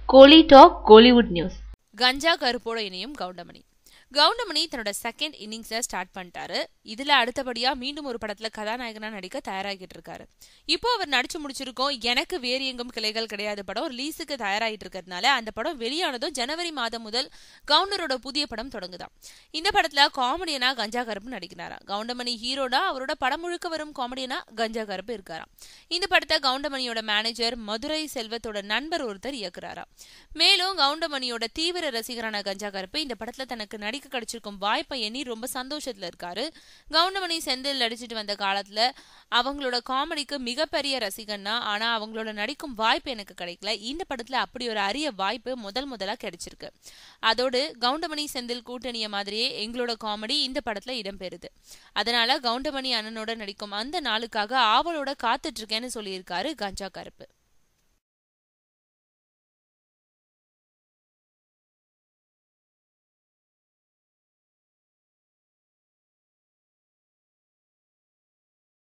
கோலி talk Kollywood news Ganja கருப்போட இணையும் கவுண்டமணி கவுண்டமணி தன்னோட செகண்ட் இன்னிங்ஸை ஸ்டார்ட் பண்ணிட்டாரு இதுல அடுத்தபடியா மீண்டும் ஒரு படத்துல கதாநாயகனா நடிக்க தயாராகிட்டு இருக்காரு இப்போ அவர் நடிச்சு முடிச்சிருக்கோம் எனக்கு வேறு எங்கும் கிளைகள் கிடையாது படம் ரிலீஸுக்கு தயாராகிட்டு இருக்கிறதுனால அந்த படம் வெளியானதும் ஜனவரி மாதம் முதல் கவுண்டரோட புதிய படம் தொடங்குதாம் இந்த படத்துல காமெடியனா கஞ்சா கருப்பு நடிக்கிறாராம் கவுண்டமணி ஹீரோடா அவரோட படம் முழுக்க வரும் காமெடியனா கஞ்சா கருப்பு இருக்காராம் இந்த படத்தை கவுண்டமணியோட மேனேஜர் மதுரை செல்வத்தோட நண்பர் ஒருத்தர் இயக்குறாராம் மேலும் கவுண்டமணியோட தீவிர ரசிகரான கஞ்சா கருப்பு இந்த படத்துல தனக்கு நடிக்க கிடைச்சிருக்கும் வாய்ப்பை எண்ணி ரொம்ப சந்தோஷத்துல இருக்காரு கவுண்டமணி செந்தில் நடிச்சிட்டு வந்த காலத்துல அவங்களோட காமெடிக்கு மிகப்பெரிய ரசிகன்னா ஆனா அவங்களோட நடிக்கும் வாய்ப்பு எனக்கு கிடைக்கல இந்த படத்துல அப்படி ஒரு அரிய வாய்ப்பு முதல் முதலா கிடைச்சிருக்கு அதோடு கவுண்டமணி செந்தில் கூட்டணிய மாதிரியே எங்களோட காமெடி இந்த படத்துல இடம்பெறுது அதனால கவுண்டமணி அண்ணனோட நடிக்கும் அந்த நாளுக்காக ஆவலோட காத்துட்டு இருக்கேன்னு சொல்லியிருக்காரு கஞ்சா கருப்பு